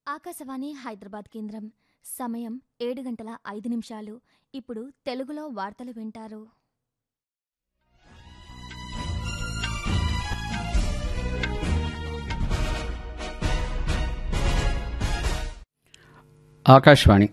ఆకాశవాణి హైదరాబాద్ కేంద్రం సమయం ఏడు గంటల ఐదు నిమిషాలు ఇప్పుడు తెలుగులో వార్తలు వింటారు ఆకాశవాణి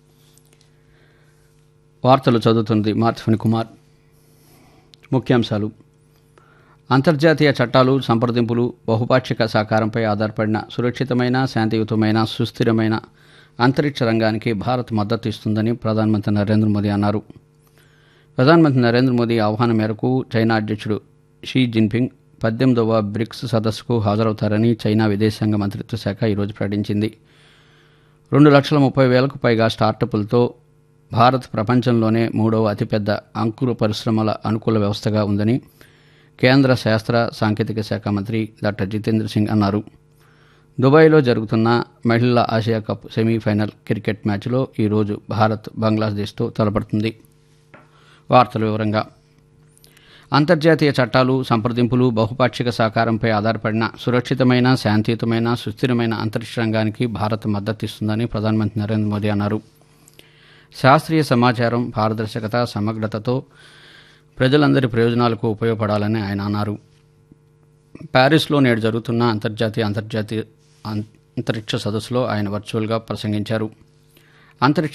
వార్తలు చదువుతుంది మార్తిఫణి కుమార్ ముఖ్యాంశాలు అంతర్జాతీయ చట్టాలు సంప్రదింపులు బహుపాక్షిక సహకారంపై ఆధారపడిన సురక్షితమైన శాంతియుతమైన సుస్థిరమైన అంతరిక్ష రంగానికి భారత్ మద్దతు ఇస్తుందని ప్రధానమంత్రి నరేంద్ర మోదీ అన్నారు ప్రధానమంత్రి నరేంద్ర మోదీ ఆహ్వానం మేరకు చైనా అధ్యక్షుడు షీ జిన్పింగ్ పద్దెనిమిదవ బ్రిక్స్ సదస్సుకు హాజరవుతారని చైనా విదేశాంగ మంత్రిత్వ శాఖ ఈరోజు ప్రకటించింది రెండు లక్షల ముప్పై వేలకు పైగా స్టార్టప్లతో భారత్ ప్రపంచంలోనే మూడవ అతిపెద్ద అంకుర పరిశ్రమల అనుకూల వ్యవస్థగా ఉందని కేంద్ర శాస్త్ర సాంకేతిక శాఖ మంత్రి డాక్టర్ జితేంద్ర సింగ్ అన్నారు దుబాయ్లో జరుగుతున్న మహిళల ఆసియా కప్ సెమీఫైనల్ క్రికెట్ మ్యాచ్లో ఈరోజు భారత్ బంగ్లాదేశ్తో తలపడుతుంది వార్తల వివరంగా అంతర్జాతీయ చట్టాలు సంప్రదింపులు బహుపాక్షిక సహకారంపై ఆధారపడిన సురక్షితమైన శాంతియుతమైన సుస్థిరమైన అంతరిక్ష రంగానికి భారత్ మద్దతు ఇస్తుందని ప్రధానమంత్రి నరేంద్ర మోదీ అన్నారు శాస్త్రీయ సమాచారం పారదర్శకత సమగ్రతతో ప్రజలందరి ప్రయోజనాలకు ఉపయోగపడాలని ఆయన అన్నారు ప్యారిస్లో నేడు జరుగుతున్న అంతర్జాతీయ అంతర్జాతీయ అంతరిక్ష సదస్సులో ఆయన వర్చువల్గా ప్రసంగించారు అంతరిక్ష